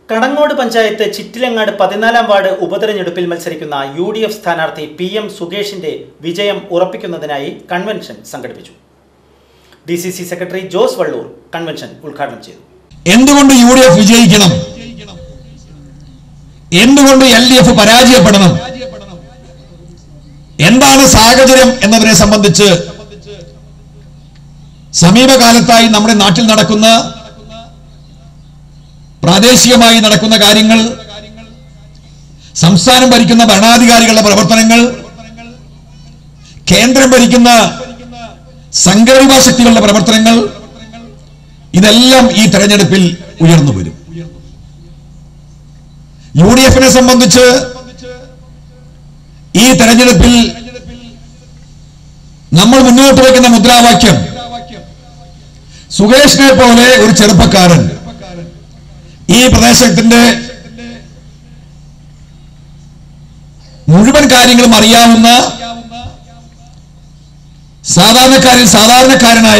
കടങ്ങോട് പഞ്ചായത്ത് ചിറ്റിലങ്ങാട് പതിനാലാം വാർഡ് ഉപതെരഞ്ഞെടുപ്പിൽ മത്സരിക്കുന്ന യു ഡി എഫ് സ്ഥാനാർത്ഥി പി എം സുകേഷിന്റെ വിജയം ഉറപ്പിക്കുന്നതിനായി കൺവെൻഷൻ സംഘടിപ്പിച്ചു D C C secretary Jose Vallur convention ഉദ്ഘാടനം ചെയ്തു എന്തുകൊണ്ട് യു ഡി എഫ് വിജയിക്കണം എന്തുകൊണ്ട് എൽ ഡി എഫ് പരാജയപ്പെടണം എന്താണ് സാഹചര്യം എന്നതിനെ സംബന്ധിച്ച് സമീപകാലത്തായി നമ്മുടെ നാട്ടിൽ നടക്കുന്ന പ്രാദേശികമായി നടക്കുന്ന കാര്യങ്ങൾ സംസ്ഥാനം ഭരിക്കുന്ന ഭരണാധികാരികളുടെ പ്രവർത്തനങ്ങൾ കേന്ദ്രം ഭരിക്കുന്ന സംഘടനാ ശക്തികളുടെ പ്രവർത്തനങ്ങൾ ഇതെല്ലാം ഈ തെരഞ്ഞെടുപ്പിൽ ഉയർന്നു വരും യു ഡി എഫിനെ സംബന്ധിച്ച് ഈ തെരഞ്ഞെടുപ്പിൽ നമ്മൾ മുന്നോട്ട് വയ്ക്കുന്ന മുദ്രാവാക്യം സുകേഷിനെ പോലെ ഒരു ചെറുപ്പക്കാരൻ ഈ പ്രദേശത്തിന്റെ മുഴുവൻ കാര്യങ്ങളും അറിയാവുന്ന സാധാരണക്കാരിൽ സാധാരണക്കാരനായ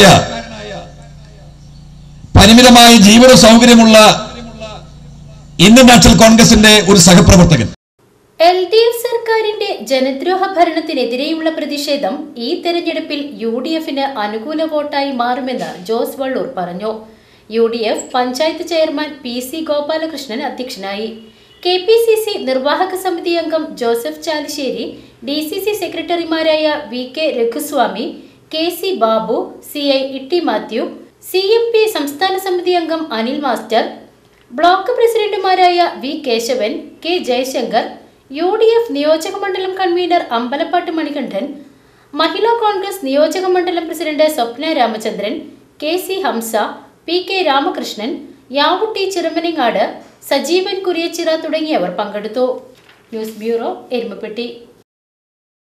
പരിമിതമായ ജീവിത സൗകര്യമുള്ള ഇന്ത്യൻ നാഷണൽ കോൺഗ്രസിന്റെ ഒരു സഹപ്രവർത്തകൻ എൽ ഡി എഫ് സർക്കാരിന്റെ ജനദ്രോഹ ഭരണത്തിനെതിരെയുള്ള പ്രതിഷേധം ഈ തെരഞ്ഞെടുപ്പിൽ യു ഡി എഫിന് അനുകൂല വോട്ടായി മാറുമെന്ന് ജോസ് വള്ളൂർ പറഞ്ഞു U D F panchayat chairman P C Gopalakrishnan അധ്യക്ഷനായി കെ പി സി സി നിർവാഹക സമിതി അംഗം Joseph Chalissery D C C സെക്രട്ടറിമാരായ V K Raghuswamy K C Babu C I Itty Mathew C M P സംസ്ഥാന സമിതി അംഗം അനിൽ മാസ്റ്റർ ബ്ലോക്ക് പ്രസിഡന്റുമാരായ V Keshavan K Jayashankar U D F നിയോജക മണ്ഡലം കൺവീനർ അമ്പലപ്പാട്ട് മണികണ്ഠൻ മഹിളാ കോൺഗ്രസ് നിയോജക മണ്ഡലം president Swapna Ramachandran K C Hamsa P K Ramakrishnan Yavutty Chiramaningad Sajeevan Kuriachira തുടങ്ങിയവർ പങ്കെടുത്തു ന്യൂസ് ബ്യൂറോ എരുമപ്പെട്ടി